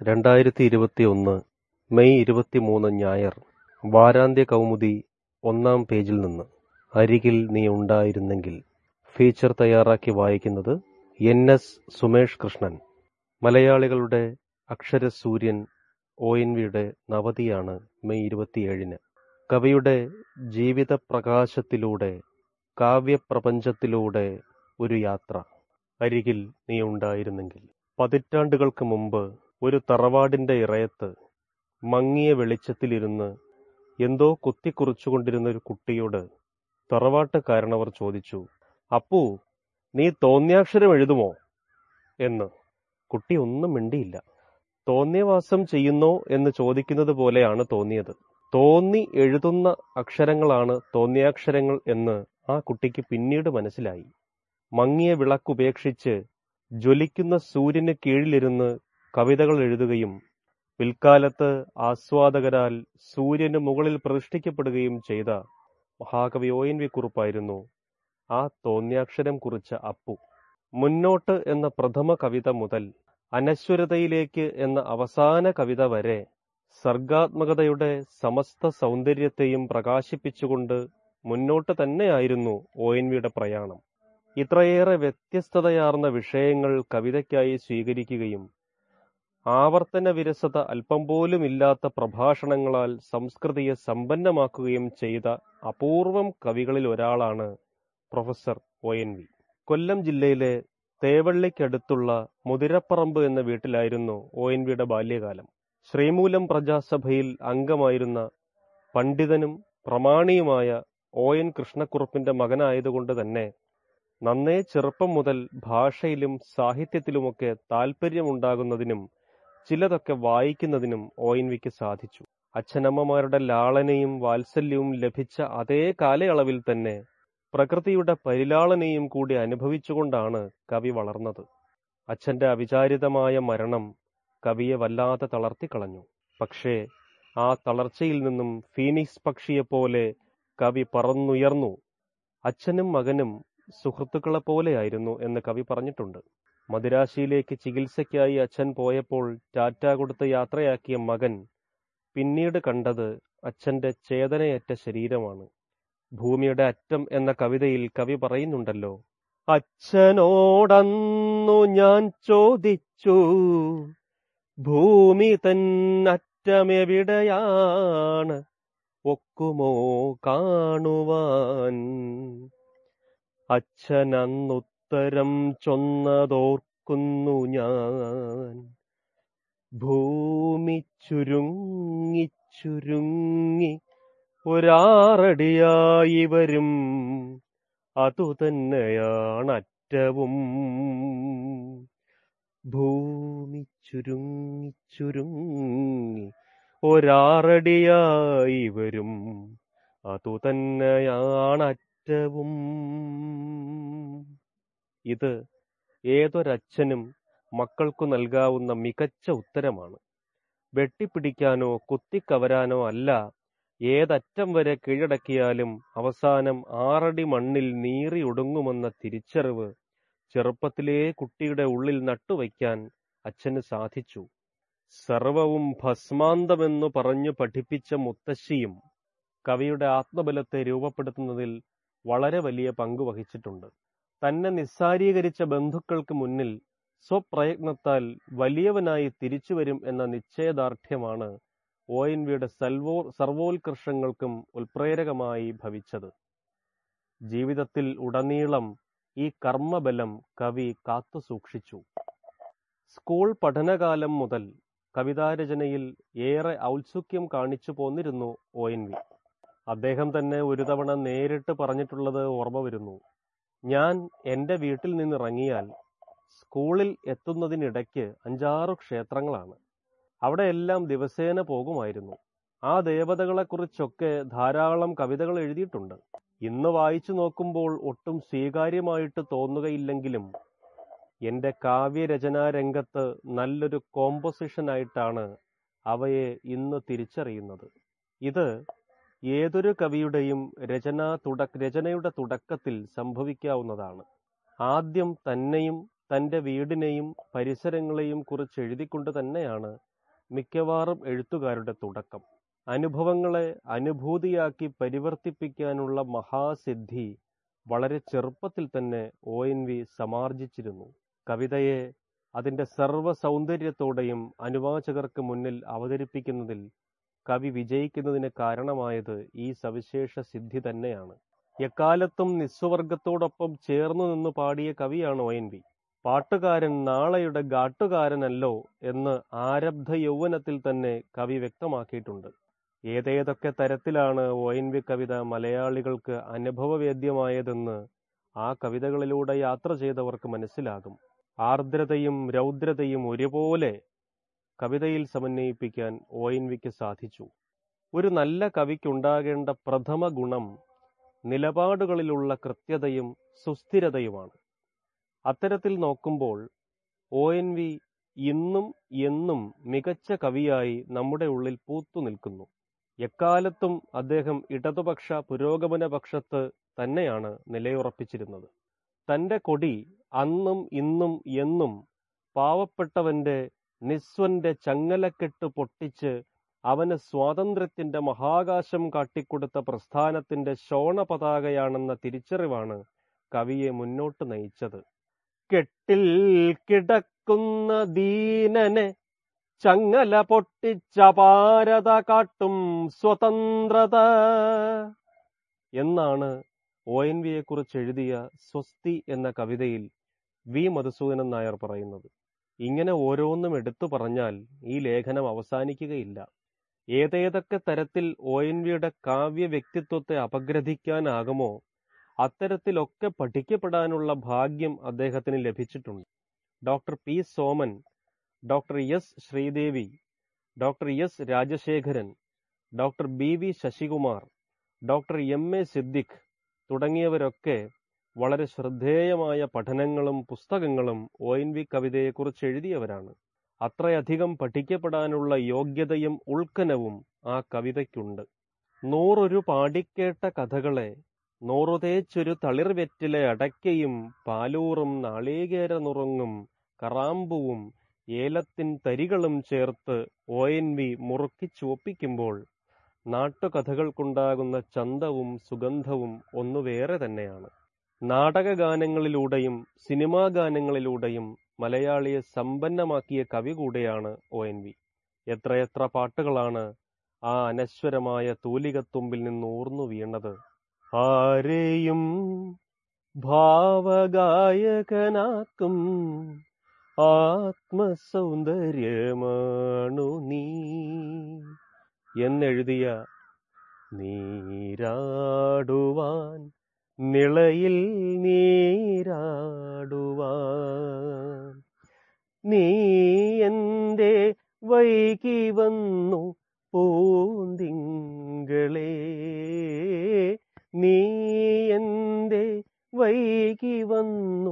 രണ്ടായിരത്തി ഇരുപത്തിയൊന്ന് മെയ് ഇരുപത്തിമൂന്ന് ഞായർ വാരാന്ത്യ കൗമുദി ഒന്നാം പേജിൽ നിന്ന് അരികിൽ നീ ഉണ്ടായിരുന്നെങ്കിൽ ഫീച്ചർ തയ്യാറാക്കി വായിക്കുന്നത് എൻ എസ് സുമേഷ് കൃഷ്ണൻ മലയാളികളുടെ അക്ഷരസൂര്യൻ ഒ എൻ വിയുടെ നവതിയാണ് മെയ് ഇരുപത്തിയേഴിന് കവിയുടെ ജീവിതപ്രകാശത്തിലൂടെ കാവ്യപ്രപഞ്ചത്തിലൂടെ ഒരു യാത്ര അരികിൽ നീ ഉണ്ടായിരുന്നെങ്കിൽ പതിറ്റാണ്ടുകൾക്ക് മുമ്പ് ഒരു തറവാടിന്റെ ഇറയത്ത് മങ്ങിയ വെളിച്ചത്തിലിരുന്ന് എന്തോ കുത്തിക്കുറിച്ചുകൊണ്ടിരുന്ന ഒരു കുട്ടിയോട് തറവാട്ടുകാരനവർ ചോദിച്ചു അപ്പൂ നീ തോന്നിയാക്ഷരം എഴുതുമോ എന്ന് കുട്ടി ഒന്നും മിണ്ടിയില്ല തോന്നിയവാസം ചെയ്യുന്നോ എന്ന് ചോദിക്കുന്നത് പോലെയാണ് തോന്നിയത് തോന്നി എഴുതുന്ന അക്ഷരങ്ങളാണ് തോന്നിയാക്ഷരങ്ങൾ എന്ന് ആ കുട്ടിക്ക് പിന്നീട് മനസ്സിലായി മങ്ങിയ വിളക്കുപേക്ഷിച്ച് ജ്വലിക്കുന്ന സൂര്യന് കീഴിലിരുന്ന് കവിതകൾ എഴുതുകയും പിൽക്കാലത്ത് ആസ്വാദകരാൽ സൂര്യന് മുകളിൽ പ്രതിഷ്ഠിക്കപ്പെടുകയും ചെയ്ത മഹാകവി ഒ എൻ വി കുറുപ്പായിരുന്നു ആ തോന്നിയാക്ഷരം കുറിച്ച അപ്പു മുന്നോട്ട് എന്ന പ്രഥമ കവിത മുതൽ അനശ്വരതയിലേക്ക് എന്ന അവസാന കവിത വരെ സർഗാത്മകതയുടെ സമസ്ത സൗന്ദര്യത്തെയും പ്രകാശിപ്പിച്ചുകൊണ്ട് മുന്നോട്ട് തന്നെയായിരുന്നു ഒ എൻ വിയുടെ പ്രയാണം ഇത്രയേറെ വ്യത്യസ്തതയാർന്ന വിഷയങ്ങൾ കവിതയ്ക്കായി സ്വീകരിക്കുകയും ആവർത്തന വിരസത അല്പം പോലും ഇല്ലാത്ത പ്രഭാഷണങ്ങളാൽ സംസ്കൃതിയെ സമ്പന്നമാക്കുകയും ചെയ്ത അപൂർവം കവികളിൽ ഒരാളാണ് professor O N V Kollam ജില്ലയിലെ തേവള്ളിക്കടുത്തുള്ള മുതിരപ്പറമ്പ് എന്ന വീട്ടിലായിരുന്നു ഒ എൻ വിയുടെ ബാല്യകാലം ശ്രീമൂലം പ്രജാസഭയിൽ അംഗമായിരുന്ന പണ്ഡിതനും പ്രമാണിയുമായ ഒ എൻ കൃഷ്ണക്കുറുപ്പിന്റെ മകനായതുകൊണ്ട് തന്നെ നന്നേ ചെറുപ്പം മുതൽ ഭാഷയിലും സാഹിത്യത്തിലുമൊക്കെ താല്പര്യമുണ്ടാകുന്നതിനും ചിലതൊക്കെ വായിക്കുന്നതിനും ഒ എൻ വിക്ക് സാധിച്ചു അച്ഛനമ്മമാരുടെ ലാളനയും വാത്സല്യവും ലഭിച്ച അതേ കാലയളവിൽ തന്നെ പ്രകൃതിയുടെ പരിലാളനയും കൂടി അനുഭവിച്ചുകൊണ്ടാണ് കവി വളർന്നത് അച്ഛന്റെ അവിചാരിതമായ മരണം കവിയെ വല്ലാതെ തളർത്തിക്കളഞ്ഞു പക്ഷേ ആ തളർച്ചയിൽ നിന്നും ഫീനിക്സ് പക്ഷിയെപ്പോലെ കവി പറന്നുയർന്നു അച്ഛനും മകനും സുഹൃത്തുക്കളെ പോലെയായിരുന്നു എന്ന് കവി പറഞ്ഞിട്ടുണ്ട് മദിരാശിയിലേക്ക് ചികിത്സയ്ക്കായി അച്ഛൻ പോയപ്പോൾ ടാറ്റ കൊടുത്ത് യാത്രയാക്കിയ മകൻ പിന്നീട് കണ്ടത് അച്ഛന്റെ ചേതനയറ്റ ശരീരമാണ് ഭൂമിയുടെ അറ്റം എന്ന കവിതയിൽ കവി പറയുന്നുണ്ടല്ലോ അച്ഛനോടന്നു ഞാൻ ചോദിച്ചു ഭൂമി തന്നറ്റമെവിടെയാണ് ഒക്കുമോ കാണുവാൻ അച്ഛനന്നുത്തരം ചൊന്നതോർക്കുന്നു ഞാൻ ഭൂമി ചുരുങ്ങി ചുരുങ്ങി ഒരാറടിയായി വരും അതുതന്നെയാണ് അറ്റവും ഭൂമി ചുരുങ്ങി ചുരുങ്ങി ഒരാറടിയായി വരും അതുതന്നെയാണ് അറ്റവും ഇത് ഏതൊരച്ഛനും മക്കൾക്കു നൽകാവുന്ന മികച്ച ഉത്തരമാണ് വെട്ടിപ്പിടിക്കാനോ കുത്തിക്കവരാനോ അല്ല ഏതറ്റം വരെ കീഴടക്കിയാലും അവസാനം ആറടി മണ്ണിൽ നീറി ഒടുങ്ങുമെന്ന തിരിച്ചറിവ് ചെറുപ്പത്തിലേ കുട്ടിയുടെ ഉള്ളിൽ നട്ടുവയ്ക്കാൻ അച്ഛന് സാധിച്ചു സർവവും ഭസ്മാന്തമെന്നു പറഞ്ഞു പഠിപ്പിച്ച മുത്തശ്ശിയും കവിയുടെ ആത്മബലത്തെ രൂപപ്പെടുത്തുന്നതിൽ വളരെ വലിയ പങ്ക് വഹിച്ചിട്ടുണ്ട് തന്നെ നിസ്സാരീകരിച്ച ബന്ധുക്കൾക്ക് മുന്നിൽ സ്വപ്രയത്നത്താൽ വലിയവനായി തിരിച്ചുവരും എന്ന നിശ്ചയദാർഢ്യമാണ് ഒ എൻ വിയുടെ സൽവോ സർവോത്കർഷങ്ങൾക്കും ഉൽപ്രേരകമായി ഭവിച്ചത് ജീവിതത്തിൽ ഉടനീളം ഈ കർമ്മബലം കവി കാത്തുസൂക്ഷിച്ചു സ്കൂൾ പഠനകാലം മുതൽ കവിതാരചനയിൽ ഏറെ ഔത്സുക്യം കാണിച്ചു പോന്നിരുന്നു ഒ എൻ വി അദ്ദേഹം തന്നെ ഒരു തവണ നേരിട്ട് പറഞ്ഞിട്ടുള്ളത് ഓർമ്മ വരുന്നു ഞാൻ എൻ്റെ വീട്ടിൽ നിന്നിറങ്ങിയാൽ സ്കൂളിൽ എത്തുന്നതിനിടയ്ക്ക് അഞ്ചാറു ക്ഷേത്രങ്ങളാണ് അവിടെയെല്ലാം ദിവസേന പോകുമായിരുന്നു ആ ദേവതകളെക്കുറിച്ചൊക്കെ ധാരാളം കവിതകൾ എഴുതിയിട്ടുണ്ട് ഇന്ന് വായിച്ചു നോക്കുമ്പോൾ ഒട്ടും സ്വീകാര്യമായിട്ട് തോന്നുകയില്ലെങ്കിലും എൻ്റെ കാവ്യരചനാ രംഗത്ത് നല്ലൊരു കോമ്പോസിഷനായിട്ടാണ് അവയെ ഇന്ന് തിരിച്ചറിയുന്നത് ഇത് ഏതൊരു കവിയുടെയും രചനാ തുട രചനയുടെ തുടക്കത്തിൽ സംഭവിക്കാവുന്നതാണ് ആദ്യം തന്നെയും തൻ്റെ വീടിനെയും പരിസരങ്ങളെയും കുറിച്ച് എഴുതിക്കൊണ്ട് തന്നെയാണ് മിക്കവാറും എഴുത്തുകാരുടെ തുടക്കം. അനുഭവങ്ങളെ അനുഭൂതിയാക്കി പരിവർത്തിപ്പിക്കാനുള്ള മഹാസിദ്ധി വളരെ ചെറുപ്പത്തിൽ തന്നെ ഒ. എൻ. വി സമാർജിച്ചിരുന്നു. കവിതയെ അതിന്റെ സർവ്വസൗന്ദര്യത്തോടെയും അനുവാചകർക്ക് മുന്നിൽ അവതരിപ്പിക്കുന്നതിൽ കവി വിജയിക്കുന്നതിന് കാരണമായത് ഈ സവിശേഷ സിദ്ധി തന്നെയാണ്. എക്കാലത്തും നിസ്വവർഗത്തോടൊപ്പം ചേർന്നുനിന്നു പാടിയ കവിയാണ് ഒ. എൻ. വി. പാട്ടുകാരൻ നാളെയുടെ ഗാട്ടുകാരനല്ലോ എന്ന് ആരബ്ധയൗവനത്തിൽ തന്നെ കവി വ്യക്തമാക്കിയിട്ടുണ്ട്. ഏതേതൊക്കെ തരത്തിലാണ് ഒ. എൻ. വി കവിത മലയാളികൾക്ക് അനുഭവവേദ്യമായതെന്ന് ആ കവിതകളിലൂടെ യാത്ര ചെയ്തവർക്ക് മനസ്സിലാകും. ആർദ്രതയും രൗദ്രതയും ഒരുപോലെ കവിതയിൽ സമന്വയിപ്പിക്കാൻ ഒ. എൻ. വിക്ക് സാധിച്ചു. ഒരു നല്ല കവിക്കുണ്ടാകേണ്ട പ്രഥമ ഗുണം നിലപാടുകളിലുള്ള കൃത്യതയും സുസ്ഥിരതയുമാണ്. അത്തരത്തിൽ നോക്കുമ്പോൾ ഒ. എൻ. വി ഇന്നും എന്നും മികച്ച കവിയായി നമ്മുടെ ഉള്ളിൽ പൂത്തുനിൽക്കുന്നു. എക്കാലത്തും അദ്ദേഹം ഇടതുപക്ഷ പുരോഗമന പക്ഷത്ത് തന്നെയാണ് നിലയുറപ്പിച്ചിരുന്നത്. തന്റെ കൊടി അന്നും ഇന്നും എന്നും പാവപ്പെട്ടവന്റെ നിസ്വന്റെ ചങ്ങലക്കെട്ട് പൊട്ടിച്ച് അവന് സ്വാതന്ത്ര്യത്തിന്റെ മഹാകാശം കാട്ടിക്കൊടുത്ത പ്രസ്ഥാനത്തിന്റെ ശോണപതാകയാണെന്ന തിരിച്ചറിവാണ് കവിയെ മുന്നോട്ട് നയിച്ചത്. കെട്ടിൽ കിടക്കുന്ന ദീനനെ ചങ്ങല പൊട്ടിച്ചപാരത കാട്ടും സ്വതന്ത്രത എന്നാണ് ഒ. എൻ. വിയെക്കുറിച്ച് എഴുതിയ സ്വസ്തി എന്ന കവിതയിൽ വി. മധുസൂദനൻ നായർ പറയുന്നത്. ഇങ്ങനെ ഓരോന്നും എടുത്തു പറഞ്ഞാൽ ഈ ലേഖനം അവസാനിക്കുകയില്ല. ഏതേതൊക്കെ തരത്തിൽ ഒ. എൻ. വിയുടെ കാവ്യവ്യക്തിത്വത്തെ അപഗ്രഥിക്കാനാകുമോ അത്തരത്തിലൊക്കെ പഠിക്കപ്പെടാനുള്ള ഭാഗ്യം അദ്ദേഹത്തിന് ലഭിച്ചിട്ടുണ്ട്. Dr. P. Soman, Dr. S. Sreedevi, Dr. S. Rajasekharan, Dr. B. V. Sasikumar, Dr. M. A. Siddique തുടങ്ങിയവരൊക്കെ വളരെ ശ്രദ്ധേയമായ പഠനങ്ങളും പുസ്തകങ്ങളും ഒ. എൻ. വി കവിതയെക്കുറിച്ച് എഴുതിയവരാണ്. അത്രയധികം പഠിക്കപ്പെടാനുള്ള യോഗ്യതയും ഉൾക്കനവും ആ കവിതയ്ക്കുണ്ട്. നൂറൊരു പാടിക്കേട്ട കഥകളെ നോറുതേച്ചൊരു തളിർവെറ്റില അടയ്ക്കയും പാലൂറും നാളികേരനുറുങ്ങും കറാമ്പൂവും ഏലത്തിൻ തരികളും ചേർത്ത് ഒ. എൻ. വി മുറുക്കിച്ചുവപ്പിക്കുമ്പോൾ നാട്ടുകഥകൾക്കുണ്ടാകുന്ന ചന്തവും സുഗന്ധവും ഒന്നു വേറെ തന്നെയാണ്. നാടകഗാനങ്ങളിലൂടെയും സിനിമാഗാനങ്ങളിലൂടെയും മലയാളിയെ സമ്പന്നമാക്കിയ കവി കൂടെയാണ് ഒ. എൻ. വി. എത്രയെത്ര പാട്ടുകളാണ് ആ അനശ്വരമായ തൂലികത്തുമ്പിൽ നിന്നൂർന്നു വീണത്. ആരെയും ഭാവഗായകനാക്കും ആത്മസൗന്ദര്യമാണു നീ എന്നെഴുതിയ നീരാടുവാൻ നിളയിൽ നീരാടുവാൻ നീ എന്റെ വൈകി വന്നു പൂന്തിങ്കളേ നീ എന്റെ വൈകി വന്നു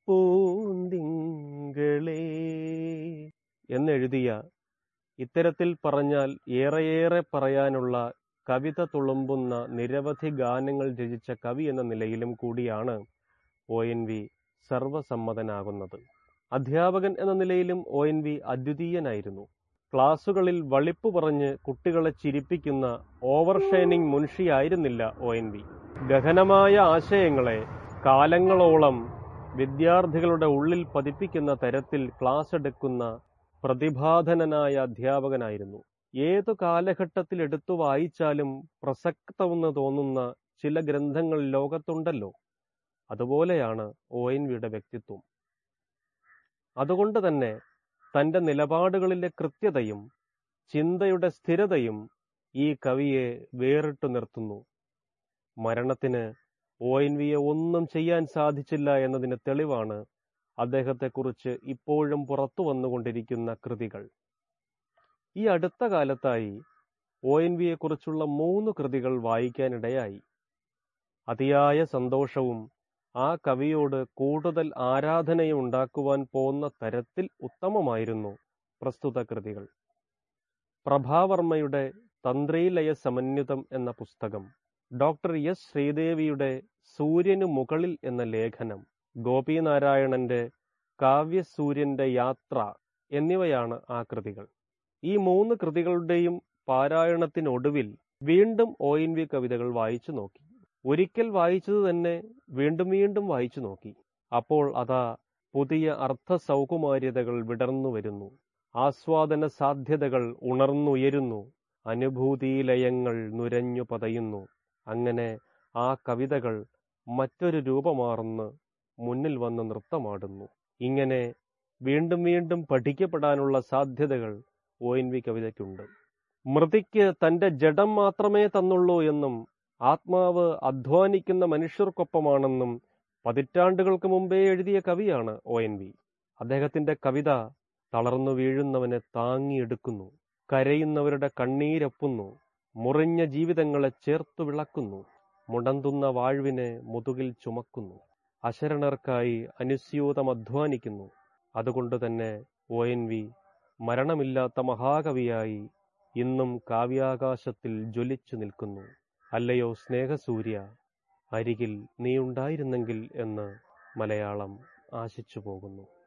പൂന്തിങ്കളേ എന്നെഴുതിയ ഇത്തരത്തിൽ പറഞ്ഞാൽ ഏറെയേറെ പറയാനുള്ള കവിത തുളുമ്പുന്ന നിരവധി ഗാനങ്ങൾ രചിച്ച കവി എന്ന നിലയിലും കൂടിയാണ് ഒ. എൻ. വി സർവസമ്മതനാകുന്നത്. അധ്യാപകൻ എന്ന നിലയിലും ഒ. എൻ. വി അദ്വിതീയനായിരുന്നു. ക്ലാസുകളിൽ വളിപ്പു പറഞ്ഞ് കുട്ടികളെ ചിരിപ്പിക്കുന്ന ഓവർഷൈനിങ് മുൻഷിയായിരുന്നില്ല ഒ. എൻ. വി. ഗഹനമായ ആശയങ്ങളെ കാലങ്ങളോളം വിദ്യാർത്ഥികളുടെ ഉള്ളിൽ പതിപ്പിക്കുന്ന തരത്തിൽ ക്ലാസെടുക്കുന്ന പ്രതിഭാധനനായ അധ്യാപകനായിരുന്നു. ഏതു കാലഘട്ടത്തിൽ എടുത്തു വായിച്ചാലും പ്രസക്തമെന്ന് തോന്നുന്ന ചില ഗ്രന്ഥങ്ങൾ ലോകത്തുണ്ടല്ലോ. അതുപോലെയാണ് ഒ. എൻ. വിയുടെ വ്യക്തിത്വം. അതുകൊണ്ട് തന്നെ തന്റെ നിലപാടുകളിലെ കൃത്യതയും ചിന്തയുടെ സ്ഥിരതയും ഈ കവിയെ വേറിട്ടു നിർത്തുന്നു. മരണത്തിന് ഒ. എൻ. വിയെ ഒന്നും ചെയ്യാൻ സാധിച്ചില്ല എന്നതിന് തെളിവാണ് അദ്ദേഹത്തെക്കുറിച്ച് ഇപ്പോഴും പുറത്തുവന്നുകൊണ്ടിരിക്കുന്ന കൃതികൾ. ഈ അടുത്ത കാലത്തായി ഒ. എൻ. വിയെക്കുറിച്ചുള്ള മൂന്ന് കൃതികൾ വായിക്കാനിടയായി. അതിയായ സന്തോഷവും ആ കവിയോട് കൂടുതൽ ആരാധനയും ഉണ്ടാക്കുവാൻ പോന്ന തരത്തിൽ ഉത്തമമായിരുന്നു പ്രസ്തുത കൃതികൾ. പ്രഭാവർമ്മയുടെ തന്ത്രീലയ സമന്വിതം എന്ന പുസ്തകം, ഡോ. എസ്. ശ്രീദേവിയുടെ സൂര്യനു മുകളിൽ എന്ന ലേഖനം, ഗോപീനാരായണന്റെ കാവ്യസൂര്യന്റെ യാത്ര എന്നിവയാണ് ആ കൃതികൾ. ഈ മൂന്ന് കൃതികളുടെയും പാരായണത്തിനൊടുവിൽ വീണ്ടും ഒ എൻ വി കവിതകൾ വായിച്ചു നോക്കി ഒരിക്കൽ വായിച്ചത് തന്നെ വീണ്ടും വീണ്ടും വായിച്ചു നോക്കി അപ്പോൾ അതാ പുതിയ അർത്ഥ സൗകുമാര്യതകൾ വിടർന്നു വരുന്നു ആസ്വാദന സാധ്യതകൾ ഉണർന്നുയരുന്നു അനുഭൂതിലയങ്ങൾ നുരഞ്ഞു പതയുന്നു അങ്ങനെ ആ കവിതകൾ മറ്റൊരു രൂപമാർന്ന് മുന്നിൽ വന്ന് നൃത്തമാടുന്നു ഇങ്ങനെ വീണ്ടും വീണ്ടും പഠിക്കപ്പെടാനുള്ള സാധ്യതകൾ ഒ എൻ വി കവിതയ്ക്കുണ്ട് മൃതിക്ക് തന്റെ ജഡം മാത്രമേ തന്നുള്ളൂ എന്നും ആത്മാവ് അധ്വാനിക്കുന്ന മനുഷ്യർക്കൊപ്പമാണെന്നും പതിറ്റാണ്ടുകൾക്ക് മുമ്പേ എഴുതിയ കവിയാണ് ഒ എൻ വി അദ്ദേഹത്തിന്റെ കവിത തളർന്നു വീഴുന്നവനെ താങ്ങിയെടുക്കുന്നു കരയുന്നവരുടെ കണ്ണീരൊപ്പുന്നു മുറിഞ്ഞ ജീവിതങ്ങളെ ചേർത്തു വിളക്കുന്നു മുടന്തുന്ന വാഴ്വിനെ മുതുകിൽ ചുമക്കുന്നു അശരണർക്കായി അനുസ്യൂതം അധ്വാനിക്കുന്നു അതുകൊണ്ട് തന്നെ ഒ എൻ വി മരണമില്ലാത്ത മഹാകവിയായി ഇന്നും കാവ്യാകാശത്തിൽ ജ്വലിച്ചു നിൽക്കുന്നു അല്ലയോ സ്നേഹസൂര്യ അരികിൽ നീയുണ്ടായിരുന്നെങ്കിൽ എന്ന് മലയാളം ആശിച്ചു പോകുന്നു